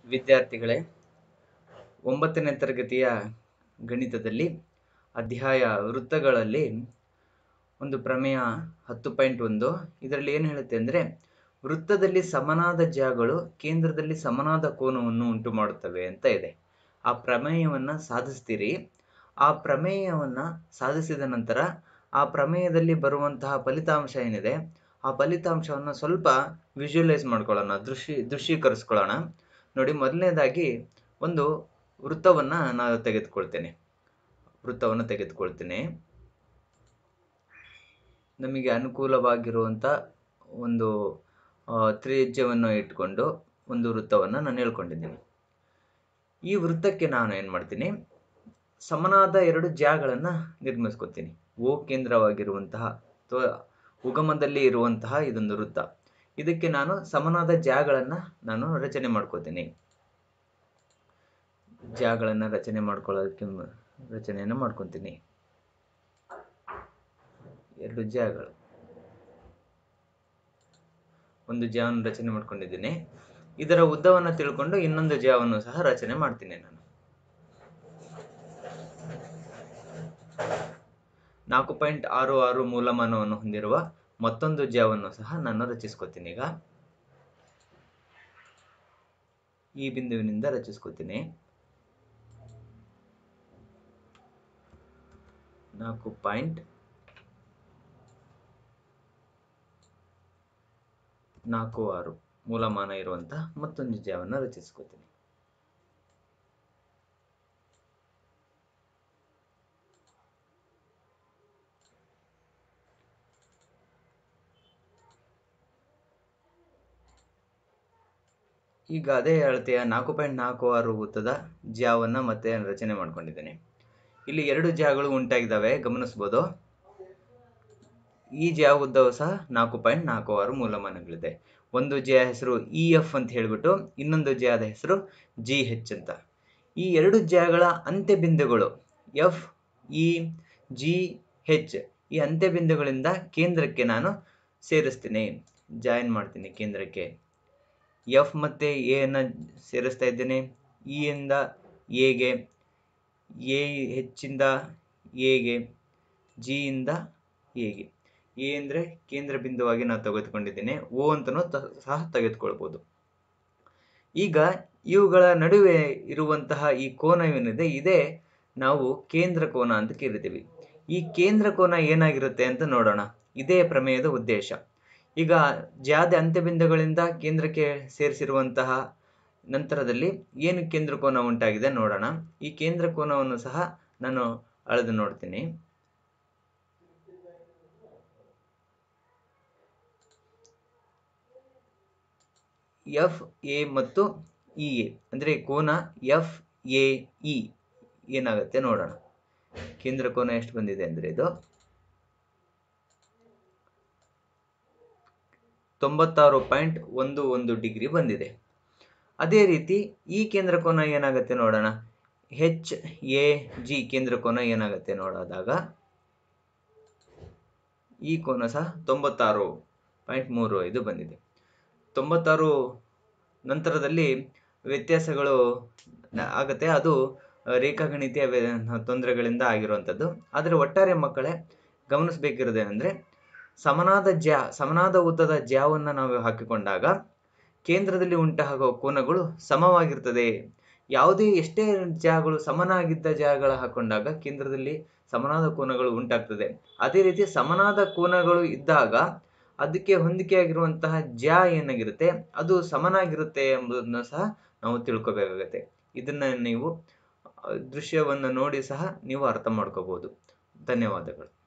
ವಿದ್ಯಾರ್ಥಿಗಳೇ ಒಂಬತ್ತನೇ ತರಗತಿಯ ಗಣಿತದಲ್ಲಿ ಅಧ್ಯಾಯ ವೃತ್ತಗಳಲ್ಲಿ ಒಂದು ಪ್ರಮೇಯ ಹತ್ತು ಪಾಯಿಂಟ್ ಒಂದು ಇದರಲ್ಲಿ ಏನು ಹೇಳುತ್ತೆ ಅಂದರೆ ವೃತ್ತದಲ್ಲಿ ಸಮನಾದ ಜಾಗಗಳು ಕೇಂದ್ರದಲ್ಲಿ ಸಮನಾದ ಕೋನವನ್ನು ಉಂಟು ಮಾಡುತ್ತವೆ ಅಂತ ಇದೆ ಆ ಪ್ರಮೇಯವನ್ನು ಸಾಧಿಸ್ತೀರಿ ಆ ಪ್ರಮೇಯವನ್ನು ಸಾಧಿಸಿದ ನಂತರ ಆ ಪ್ರಮೇಯದಲ್ಲಿ ಬರುವಂತಹ ಫಲಿತಾಂಶ ಏನಿದೆ ಆ ಫಲಿತಾಂಶವನ್ನು ಸ್ವಲ್ಪ ವಿಜುವಲೈಸ್ ಮಾಡ್ಕೊಳ್ಳೋಣ ದೃಶ್ಯ ದೃಶ್ಯೀಕರಿಸ್ಕೊಳ್ಳೋಣ ನೋಡಿ ಮೊದಲನೇದಾಗಿ ಒಂದು ವೃತ್ತವನ್ನು ನಾನು ತೆಗೆದುಕೊಳ್ತೇನೆ ವೃತ್ತವನ್ನು ತೆಗೆದುಕೊಳ್ತೇನೆ ನಮಗೆ ಅನುಕೂಲವಾಗಿರುವಂಥ ಒಂದು ತ್ರಿಜ್ಯವನ್ನು ಇಟ್ಕೊಂಡು ಒಂದು ವೃತ್ತವನ್ನು ನಾನು ಹೇಳ್ಕೊಂಡಿದ್ದೀನಿ ಈ ವೃತ್ತಕ್ಕೆ ನಾನು ಏನು ಮಾಡ್ತೀನಿ ಸಮನಾದ ಎರಡು ಜಾಗಗಳನ್ನು ನಿರ್ಮಿಸ್ಕೊತೀನಿ ಓ ಕೇಂದ್ರವಾಗಿರುವಂತಹ ಅಥವಾ ಉಗಮದಲ್ಲಿ ಇರುವಂತಹ ಇದೊಂದು ವೃತ್ತ ಇದಕ್ಕೆ ನಾನು ಸಮನಾದ ಜಾಗಗಳನ್ನು ನಾನು ರಚನೆ ಮಾಡ್ಕೋತೀನಿ ಜಾಗಗಳನ್ನು ರಚನೆ ಮಾಡ್ಕೊಳ್ಳೋದಕ್ಕೆ ರಚನೆಯನ್ನು ಮಾಡ್ಕೊತೀನಿ ಎರಡು ಜಾಗಗಳು ಒಂದು ಜಾವನ್ನು ರಚನೆ ಮಾಡ್ಕೊಂಡಿದ್ದೀನಿ ಇದರ ಉದ್ದವನ್ನು ತಿಳ್ಕೊಂಡು ಇನ್ನೊಂದು ಜಾವನ್ನು ಸಹ ರಚನೆ ಮಾಡ್ತೀನಿ ನಾನು ನಾಲ್ಕು ಪಾಯಿಂಟ್ ಆರು ಆರು ಮೂಲಮಾನವನ್ನು ಹೊಂದಿರುವ ಮತ್ತೊಂದು ಜಾವನ್ನು ಸಹ ನಾನು ರಚಿಸ್ಕೊತೀನಿ ಈಗ ಈ ಬಿಂದುವಿನಿಂದ ರಚಿಸ್ಕೊತೀನಿ ನಾಲ್ಕು ಪಾಯಿಂಟ್ ನಾಲ್ಕು ಆರು ಮೂಲಮಾನ ಇರುವಂತಹ ಮತ್ತೊಂದು ಜಾವನ್ನು ರಚಿಸ್ಕೊತೀನಿ ಈಗ ಅದೇ ಅಳತೆಯ ನಾಲ್ಕು ಪಾಯಿಂಟ್ ನಾಲ್ಕು ಆರು ವೃತ್ತದ ಜಾವನ್ನು ಮತ್ತೆ ರಚನೆ ಮಾಡ್ಕೊಂಡಿದ್ದೇನೆ ಇಲ್ಲಿ ಎರಡು ಜಾಗಳು ಉಂಟಾಗಿದ್ದಾವೆ ಗಮನಿಸ್ಬೋದು ಈ ಜಾ ಉದ್ದವು ಸಹ ನಾಲ್ಕು ಪಾಯಿಂಟ್ ನಾಲ್ಕು ಆರು ಮೂಲಮಾನಗಳಿದೆ ಒಂದು ಜೆ ಹೆಸರು ಇ ಎಫ್ ಅಂತ ಹೇಳಿಬಿಟ್ಟು ಇನ್ನೊಂದು ಜಾದ ಹೆಸರು ಜಿ ಹೆಚ್ ಅಂತ ಈ ಎರಡು ಜಾಗಳ ಅಂತ್ಯಬಿಂದುಗಳು ಎಫ್ ಇ ಜಿ ಹೆಚ್ ಈ ಅಂತ್ಯಬಿಂದುಗಳಿಂದ ಕೇಂದ್ರಕ್ಕೆ ನಾನು ಸೇರಿಸ್ತೀನಿ ಜಾಯಿನ್ ಮಾಡ್ತೀನಿ ಕೇಂದ್ರಕ್ಕೆ ಎಫ್ ಮತ್ತು ಎಯನ್ನು ಸೇರಿಸ್ತಾ ಇದ್ದೇನೆ ಇ ಇಂದ ಎಗೆ ಎ ಹೆಚ್ಚಿಂದ ಎಗೆ ಜಿಯಿಂದ ಎಗೆ ಎ ಅಂದರೆ ಕೇಂದ್ರ ಬಿಂದುವಾಗಿ ನಾವು ತೆಗೆದುಕೊಂಡಿದ್ದೇನೆ ಓ ಅಂತಲೂ ಸಹ ತೆಗೆದುಕೊಳ್ಬೋದು ಈಗ ಇವುಗಳ ನಡುವೆ ಇರುವಂತಹ ಈ ಕೋನ ಏನಿದೆ ಇದೇ ನಾವು ಕೇಂದ್ರ ಕೋನ ಅಂತ ಕರಿತೀವಿ ಈ ಕೇಂದ್ರ ಕೋನ ಏನಾಗಿರುತ್ತೆ ಅಂತ ನೋಡೋಣ ಇದೇ ಪ್ರಮೇಯದ ಉದ್ದೇಶ ಈಗ ಜಾದ ಅಂತ್ಯಬಿಂದುಗಳಿಂದ ಕೇಂದ್ರಕ್ಕೆ ಸೇರಿಸಿರುವಂತಹ ನಂತರದಲ್ಲಿ ಏನು ಕೇಂದ್ರ ಕೋನ ಉಂಟಾಗಿದೆ ನೋಡೋಣ ಈ ಕೇಂದ್ರ ಕೋನವನ್ನು ಸಹ ನಾನು ಅಳೆದು ನೋಡ್ತೀನಿ ಎಫ್ ಎ ಮತ್ತು ಇ ಎ ಅಂದರೆ ಕೋನ ಎಫ್ ಎ ಇ ಏನಾಗುತ್ತೆ ನೋಡೋಣ ಕೇಂದ್ರ ಕೋನ ಎಷ್ಟು ಬಂದಿದೆ ಅಂದರೆ ಇದು ತೊಂಬತ್ತಾರು ಪಾಯಿಂಟ್ ಒಂದು ಒಂದು ಡಿಗ್ರಿ ಬಂದಿದೆ ಅದೇ ರೀತಿ ಈ ಕೇಂದ್ರ ಕೋನ ಏನಾಗುತ್ತೆ ನೋಡೋಣ ಹೆಚ್ ಎ ಜಿ ಕೇಂದ್ರ ಕೋನ ಏನಾಗುತ್ತೆ ನೋಡೋದಾಗ ಈ ಕೋನ ಸಹ ತೊಂಬತ್ತಾರು ಪಾಯಿಂಟ್ ಮೂರು ಐದು ಬಂದಿದೆ ತೊಂಬತ್ತಾರು ನಂತರದಲ್ಲಿ ವ್ಯತ್ಯಾಸಗಳು ಆಗುತ್ತೆ ಅದು ರೇಖಾಗಣಿತೀಯ ತೊಂದರೆಗಳಿಂದ ಆಗಿರುವಂಥದ್ದು ಆದರೆ ಒಟ್ಟಾರೆ ಮಕ್ಕಳೇ ಗಮನಿಸಬೇಕಿರೋದೇನೆಂದರೆ ಸಮನಾದ ಜ್ಯಾ ಸಮನಾದ ಉದ್ದದ ಜ್ಯಾವನ್ನು ನಾವು ಹಾಕಿಕೊಂಡಾಗ ಕೇಂದ್ರದಲ್ಲಿ ಉಂಟಾಗುವ ಕೋನಗಳು ಸಮವಾಗಿರ್ತದೆ ಯಾವುದೇ ಎಷ್ಟೇ ಜಾಗಗಳು ಸಮನಾಗಿದ್ದ ಜಾಗಗಳ ಹಾಕೊಂಡಾಗ ಕೇಂದ್ರದಲ್ಲಿ ಸಮನಾದ ಕೋನಗಳು ಉಂಟಾಗ್ತದೆ ಅದೇ ರೀತಿ ಸಮನಾದ ಕೋನಗಳು ಇದ್ದಾಗ ಅದಕ್ಕೆ ಹೊಂದಿಕೆಯಾಗಿರುವಂತಹ ಜ್ಯಾ ಏನಾಗಿರುತ್ತೆ ಅದು ಸಮನಾಗಿರುತ್ತೆ ಎಂಬುದನ್ನು ಸಹ ನಾವು ತಿಳ್ಕೊಬೇಕಾಗತ್ತೆ ಇದನ್ನು ನೀವು ದೃಶ್ಯವನ್ನು ನೋಡಿ ಸಹ ನೀವು ಅರ್ಥ ಮಾಡ್ಕೋಬಹುದು ಧನ್ಯವಾದಗಳು